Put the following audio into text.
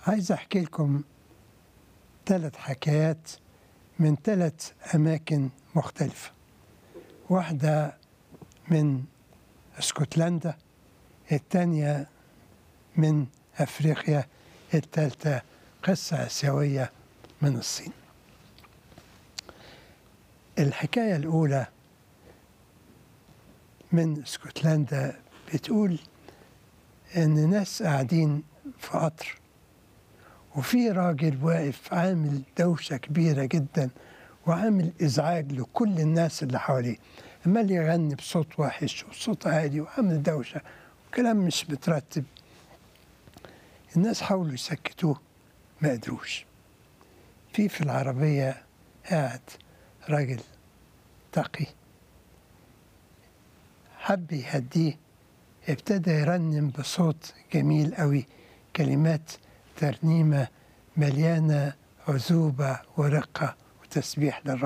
عايز أحكي لكم ثلاث حكايات من ثلاث أماكن مختلفة واحدة من اسكتلندا الثانية من أفريقيا الثالثة قصة آسيوية من الصين الحكاية الأولى من اسكتلندا بتقول إن ناس قاعدين في قطر وفي راجل واقف عامل دوشة كبيرة جدا وعامل إزعاج لكل الناس اللي حواليه عمال يغني بصوت وحش وصوت عالي وعامل دوشة وكلام مش مترتب الناس حاولوا يسكتوه ما قدروش في في العربية قاعد راجل تقي حب يهديه ابتدى يرنم بصوت جميل قوي كلمات ترنيمة مليانة عذوبة ورقة وتسبيح للرب